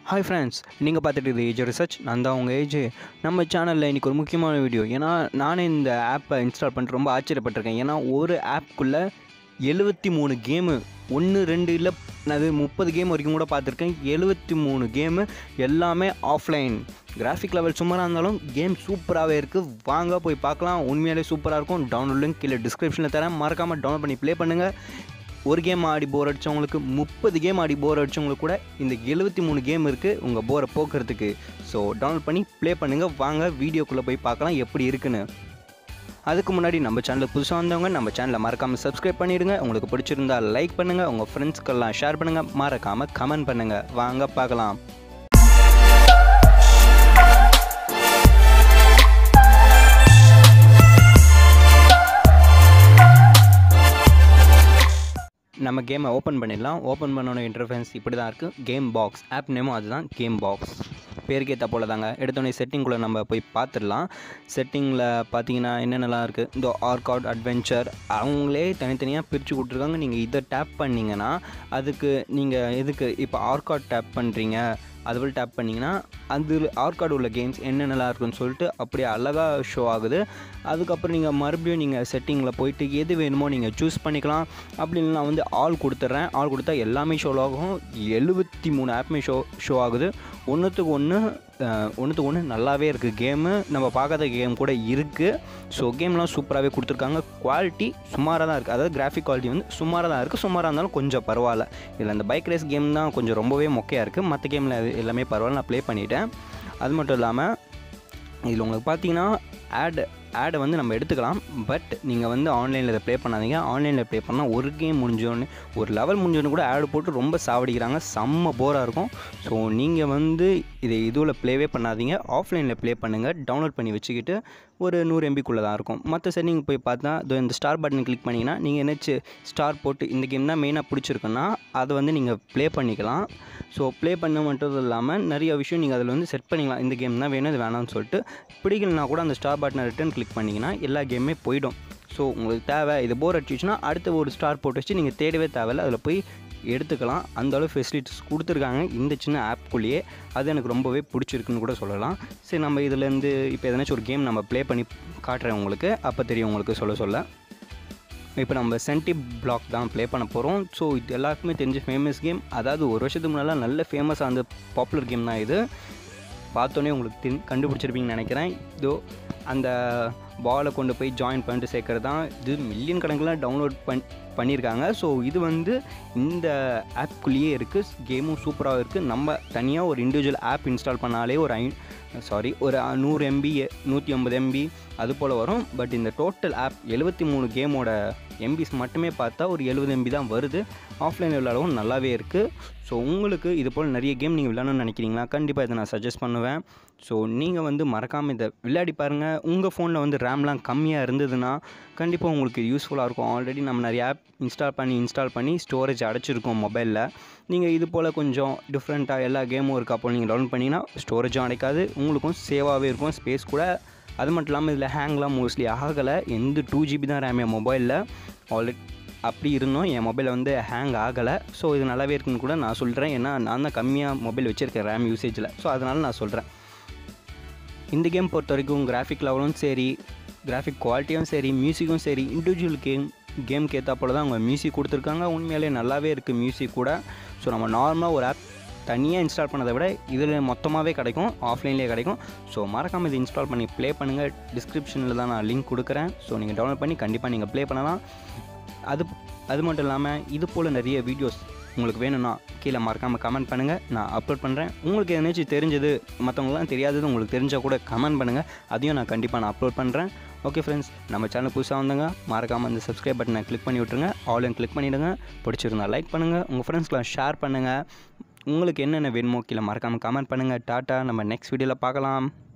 hi friends நீங்கள் பார்த்துட்டு இது ஏஜ் ரிசர்ச் நான் தான் உங்கள் ஏஜ் நம்ம சேனலில் இன்றைக்கி ஒரு முக்கியமான வீடியோ ஏன்னா நானே இந்த ஆப்பை இன்ஸ்டால் பண்ணிட்டு ரொம்ப ஆச்சரியப்பட்டிருக்கேன் ஏன்னா ஒரு ஆப்க்குள்ளே எழுபத்தி மூணு கேமு ஒன்று ரெண்டு இல்லை அது முப்பது கேம் வரைக்கும் கூட பார்த்துருக்கேன் எழுபத்தி மூணு கேமு எல்லாமே ஆஃப்லைன் கிராஃபிக் லெவல் சுமாராக இருந்தாலும் கேம் சூப்பராகவே இருக்குது வாங்க போய் பார்க்கலாம் உண்மையாலே சூப்பராக இருக்கும் டவுன்லோட் லிங்க் கீழே டிஸ்கிரிப்ஷனில் தரேன் மறக்காமல் டவுன்லோட் பண்ணி ப்ளே பண்ணுங்கள் ஒரு கேம் ஆடி போர் அடித்தவங்களுக்கு முப்பது கேம் ஆடி போர் அடித்தவங்களுக்கு கூட இந்த எழுபத்தி மூணு கேம் இருக்குது உங்கள் போரை போக்குறதுக்கு ஸோ டவுன்லோட் பண்ணி ப்ளே பண்ணுங்கள் வாங்க வீடியோக்குள்ளே போய் பார்க்கலாம் எப்படி இருக்குன்னு அதுக்கு முன்னாடி நம்ம சேனலுக்கு புதுசாக வந்தவங்க நம்ம சேனலை மறக்காமல் சப்ஸ்கிரைப் பண்ணிடுங்க உங்களுக்கு பிடிச்சிருந்தா லைக் பண்ணுங்கள் உங்கள் ஃப்ரெண்ட்ஸ்க்கெல்லாம் ஷேர் பண்ணுங்கள் மறக்காமல் கமெண்ட் பண்ணுங்கள் வாங்க பார்க்கலாம் நம்ம கேமை ஓப்பன் பண்ணிடலாம் ஓப்பன் பண்ணோட இன்டர்ஃபேன்ஸ் இப்படி தான் இருக்குது கேம் பாக்ஸ் ஆப் நேமும் அதுதான் கேம் பாக்ஸ் பேருக்கேற்ற போல தாங்க எடுத்தோடனே செட்டிங்குள்ளே நம்ம போய் பார்த்துடலாம் செட்டிங்கில் பார்த்தீங்கன்னா என்னென்னலாம் இருக்குது இந்த ஆர்காட் அட்வென்ச்சர் அவங்களே தனித்தனியாக பிரித்து கொடுத்துருக்காங்க நீங்கள் இதை டேப் பண்ணிங்கன்னா அதுக்கு நீங்கள் எதுக்கு இப்போ ஆர்காட் டேப் பண்ணுறீங்க அதுபோல் டேப் பண்ணிங்கன்னா அது ஆர்கார்டு உள்ள கேம்ஸ் என்னென்னலாம் இருக்குன்னு சொல்லிட்டு அப்படியே அழகாக ஷோ ஆகுது அதுக்கப்புறம் நீங்கள் மறுபடியும் நீங்கள் செட்டிங்கில் போயிட்டு எது வேணுமோ நீங்கள் சூஸ் பண்ணிக்கலாம் அப்படி இல்லை நான் வந்து ஆல் கொடுத்துட்றேன் ஆல் கொடுத்தா எல்லாமே ஷோ ஆகும் எழுபத்தி மூணு ஆப்புமே ஷோ ஷோ ஆகுது ஒன்றுத்துக்கு ஒன்று ஒன்றுத்துக்கு ஒன்று நல்லாவே இருக்குது கேமு நம்ம பார்க்காத கேம் கூட இருக்குது ஸோ கேம்லாம் சூப்பராகவே கொடுத்துருக்காங்க குவாலிட்டி சுமாராக தான் இருக்குது அதாவது கிராஃபிக் குவாலிட்டி வந்து சுமாராக தான் இருக்குது சுமாராக இருந்தாலும் கொஞ்சம் பரவாயில்ல இதில் அந்த பைக் ரேஸ் கேம் தான் கொஞ்சம் ரொம்பவே மொக்கையாக இருக்குது மற்ற கேமில் எல்லாமே பரவாயில்ல நான் ப்ளே பண்ணிட்டேன் அது மட்டும் இல்லாமல் இதில் உங்களுக்கு பார்த்தீங்கன்னா ஆட் ஆடை வந்து நம்ம எடுத்துக்கலாம் பட் நீங்கள் வந்து ஆன்லைனில் இதை ப்ளே பண்ணாதீங்க ஆன்லைனில் ப்ளே பண்ணால் ஒரு கேம் முடிஞ்சோடனே ஒரு லெவல் முடிஞ்சோடனே கூட ஆடு போட்டு ரொம்ப சாவடிக்கிறாங்க செம்ம போராக இருக்கும் ஸோ நீங்கள் வந்து இதை இதுவில் ப்ளேவே பண்ணாதீங்க ஆஃப்லைனில் ப்ளே பண்ணுங்கள் டவுன்லோட் பண்ணி வச்சுக்கிட்டு ஒரு நூறு எம்பிக்குள்ளே தான் இருக்கும் மற்ற செட்டிங் போய் பார்த்தா இதோ இந்த ஸ்டார் பட்டன் கிளிக் பண்ணிங்கன்னா நீங்கள் என்னச்சு ஸ்டார் போட்டு இந்த கேம் தான் மெயினாக பிடிச்சிருக்குன்னா அதை வந்து நீங்கள் ப்ளே பண்ணிக்கலாம் ஸோ ப்ளே பண்ண மட்டும் இல்லாமல் நிறைய விஷயம் நீங்கள் அதில் வந்து செட் பண்ணிக்கலாம் இந்த கேம் தான் வேணும் இது வேணாம்னு சொல்லிட்டு பிடிக்கலனா கூட அந்த ஸ்டார் பட்டனை ரிட்டன் கிளிக் பண்ணிங்கன்னா எல்லா கேமுமே போயிடும் ஸோ உங்களுக்கு தேவை இது போர் அடிச்சுன்னா அடுத்த ஒரு ஸ்டார் போட்டு வச்சு நீங்கள் தேடவே தேவையில்ல அதில் போய் எடுத்துக்கலாம் அந்த அளவு ஃபெசிலிட்டிஸ் கொடுத்துருக்காங்க இந்த சின்ன ஆப்குள்ளேயே அது எனக்கு ரொம்பவே பிடிச்சிருக்குன்னு கூட சொல்லலாம் சரி நம்ம இதுலேருந்து இப்போ எதனாச்சும் ஒரு கேம் நம்ம ப்ளே பண்ணி காட்டுறேன் உங்களுக்கு அப்போ தெரியும் உங்களுக்கு சொல்ல சொல்ல இப்போ நம்ம சென்டி பிளாக் தான் ப்ளே பண்ண போகிறோம் ஸோ இது எல்லாருக்குமே தெரிஞ்ச ஃபேமஸ் கேம் அதாவது ஒரு வருஷத்துக்கு முன்னால் நல்ல ஃபேமஸ் அந்த பாப்புலர் கேம் தான் இது பார்த்தோன்னே உங்களுக்கு தெரி கண்டுபிடிச்சிருப்பீங்கன்னு நினைக்கிறேன் இதோ அந்த பாலை கொண்டு போய் ஜாயின் பண்ணிட்டு சேர்க்கறது தான் இது மில்லியன் கணக்கில் டவுன்லோட் பண் பண்ணியிருக்காங்க ஸோ இது வந்து இந்த ஆப்குள்ளேயே இருக்குது கேமும் சூப்பராக இருக்குது நம்ம தனியாக ஒரு இண்டிவிஜுவல் ஆப் இன்ஸ்டால் பண்ணாலே ஒரு ஐ சாரி ஒரு நூறு எம்பி நூற்றி ஐம்பது எம்பி அது போல் வரும் பட் இந்த டோட்டல் ஆப் எழுபத்தி மூணு கேமோட எம்பிஸ் மட்டுமே பார்த்தா ஒரு எழுபது எம்பி தான் வருது ஆஃப்லைன் விளையாடவும் நல்லாவே இருக்குது ஸோ உங்களுக்கு இது போல் நிறைய கேம் நீங்கள் விளையாடணும்னு நினைக்கிறீங்களா கண்டிப்பாக இதை நான் சஜஸ்ட் பண்ணுவேன் ஸோ நீங்கள் வந்து மறக்காமல் இதை விளையாடி பாருங்கள் உங்கள் ஃபோனில் வந்து ரேம்லாம் கம்மியாக இருந்ததுன்னா கண்டிப்பாக உங்களுக்கு யூஸ்ஃபுல்லாக இருக்கும் ஆல்ரெடி நம்ம நிறைய ஆப் இன்ஸ்டால் பண்ணி இன்ஸ்டால் பண்ணி ஸ்டோரேஜ் அடைச்சிருக்கோம் மொபைலில் நீங்கள் இது போல் கொஞ்சம் டிஃப்ரெண்ட்டாக எல்லா கேமும் இருக்குது அப்போ நீங்கள் டவுன்லோட் பண்ணிங்கன்னா ஸ்டோரேஜும் அடைக்காது உங்களுக்கும் சேவாகவே இருக்கும் ஸ்பேஸ் கூட அது மட்டும் இல்லாமல் இதில் ஹேங்லாம் மோஸ்ட்லி ஆகலை எந்த டூ ஜிபி தான் ரேம் என் மொபைலில் ஆல்ரெடி அப்படி இருந்தோம் என் மொபைலில் வந்து ஹேங் ஆகலை ஸோ இது நல்லாவே இருக்குன்னு கூட நான் சொல்கிறேன் ஏன்னா நான் தான் கம்மியாக மொபைல் வச்சுருக்கேன் ரேம் யூசேஜில் ஸோ அதனால் நான் சொல்கிறேன் இந்த கேம் பொறுத்த வரைக்கும் கிராஃபிக் லெவலும் சரி கிராஃபிக் குவாலிட்டியும் சரி மியூசிக்கும் சரி இண்டிவிஜுவல் கேம் கேம்க்கு ஏற்றா போல் தான் அவங்க மியூசிக் கொடுத்துருக்காங்க உண்மையிலே நல்லாவே இருக்குது மியூசிக் கூட ஸோ நம்ம நார்மலாக ஒரு ஆப் தனியாக இன்ஸ்டால் பண்ணதை விட இதில் மொத்தமாகவே கிடைக்கும் ஆஃப்லைன்லேயே கிடைக்கும் ஸோ மறக்காமல் இது இன்ஸ்டால் பண்ணி ப்ளே பண்ணுங்கள் டிஸ்கிரிப்ஷனில் தான் நான் லிங்க் கொடுக்குறேன் ஸோ நீங்கள் டவுன்லோட் பண்ணி கண்டிப்பாக நீங்கள் ப்ளே பண்ணலாம் அது அது மட்டும் இல்லாமல் இது போல் நிறைய வீடியோஸ் உங்களுக்கு வேணும்னா கீழே மறக்காமல் கமெண்ட் பண்ணுங்கள் நான் அப்லோட் பண்ணுறேன் உங்களுக்கு எதனாச்சும் தெரிஞ்சது மற்றவங்களாம் தெரியாதது உங்களுக்கு தெரிஞ்சால் கூட கமெண்ட் பண்ணுங்கள் அதையும் நான் கண்டிப்பாக நான் அப்லோட் பண்ணுறேன் ஓகே ஃப்ரெண்ட்ஸ் நம்ம சேனல் புதுசாக வந்தங்க மறக்காமல் அந்த சப்ஸ்கிரைப் பட்டனை கிளிக் பண்ணி விட்ருங்க ஆன்லைன் கிளிக் பண்ணிவிடுங்க பிடிச்சிருந்தா லைக் பண்ணுங்கள் உங்கள் ஃப்ரெண்ட்ஸ்க்கெலாம் ஷேர் பண்ணுங்கள் உங்களுக்கு என்னென்ன வேணுமோ கீழே மறக்காமல் கமெண்ட் பண்ணுங்கள் டாட்டா நம்ம நெக்ஸ்ட் வீடியோவில் பார்க்கலாம்